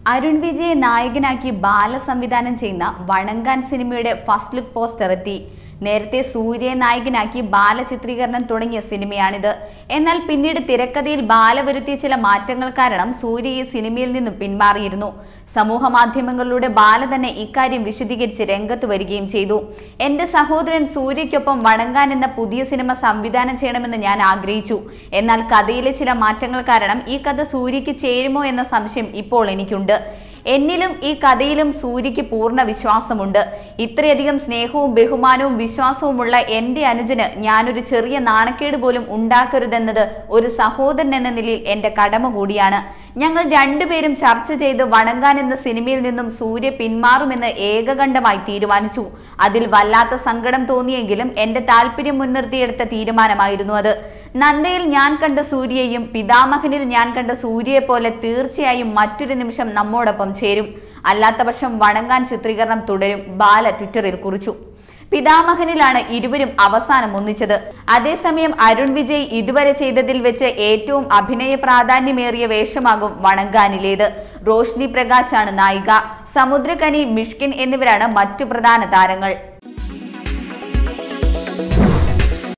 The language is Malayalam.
അരുൺ വിജയെ നായകനാക്കി ബാല സംവിധാനം ചെയ്യുന്ന വണങ്കാൻ സിനിമയുടെ ഫസ്റ്റ് ലുക്ക് പോസ്റ്റർ എത്തി നേരത്തെ സൂര്യയെ നായകനാക്കി ബാല ചിത്രീകരണം തുടങ്ങിയ സിനിമയാണിത് എന്നാൽ പിന്നീട് തിരക്കഥയിൽ ബാല വരുത്തിയ ചില മാറ്റങ്ങൾ കാരണം സൂര്യ ഈ സിനിമയിൽ നിന്നും പിന്മാറിയിരുന്നു സമൂഹ മാധ്യമങ്ങളിലൂടെ ബാല തന്നെ ഇക്കാര്യം വിശദീകരിച്ച് രംഗത്ത് വരികയും ചെയ്തു എന്റെ സഹോദരൻ സൂര്യയ്ക്കൊപ്പം വണങ്ങാൻ എന്ന പുതിയ സിനിമ സംവിധാനം ചെയ്യണമെന്ന് ഞാൻ ആഗ്രഹിച്ചു എന്നാൽ കഥയിലെ ചില മാറ്റങ്ങൾ കാരണം ഈ കഥ സൂര്യയ്ക്ക് ചേരുമോ എന്ന സംശയം ഇപ്പോൾ എനിക്കുണ്ട് എന്നിലും ഈ കഥയിലും സൂര്യയ്ക്ക് പൂർണ്ണ വിശ്വാസമുണ്ട് ഇത്രയധികം സ്നേഹവും ബഹുമാനവും വിശ്വാസവുമുള്ള എന്റെ അനുജന് ഞാനൊരു ചെറിയ നാണക്കേട് പോലും ഉണ്ടാക്കരുതെന്നത് ഒരു സഹോദരൻ എന്ന നിലയിൽ എന്റെ കടമ കൂടിയാണ് ഞങ്ങൾ രണ്ടുപേരും ചർച്ച ചെയ്ത് വണങ്ങാൻ എന്ന സിനിമയിൽ നിന്നും സൂര്യ പിന്മാറുമെന്ന് ഏകകണ്ഠമായി തീരുമാനിച്ചു അതിൽ വല്ലാത്ത സങ്കടം തോന്നിയെങ്കിലും എന്റെ താല്പര്യം മുൻനിർത്തിയെടുത്ത തീരുമാനമായിരുന്നു അത് നന്ദയിൽ ഞാൻ കണ്ട സൂര്യയെയും പിതാമഹനിൽ ഞാൻ കണ്ട സൂര്യയെ പോലെ തീർച്ചയായും മറ്റൊരു നിമിഷം നമ്മോടൊപ്പം ചേരും അല്ലാത്തപക്ഷം വണങ്ങാൻ ചിത്രീകരണം തുടരും ബാല ട്വിറ്ററിൽ കുറിച്ചു പിതാമഹനിലാണ് ഇരുവരും അവസാനം ഒന്നിച്ചത് അതേസമയം അരുൺ വിജയ് ഇതുവരെ ചെയ്തതിൽ വെച്ച് ഏറ്റവും അഭിനയ പ്രാധാന്യമേറിയ വേഷമാകും വണങ്കാനിലേത് റോഷ്നി പ്രകാശാണ് നായിക സമുദ്രകനി മിഷ്കിൻ എന്നിവരാണ് മറ്റു പ്രധാന താരങ്ങൾ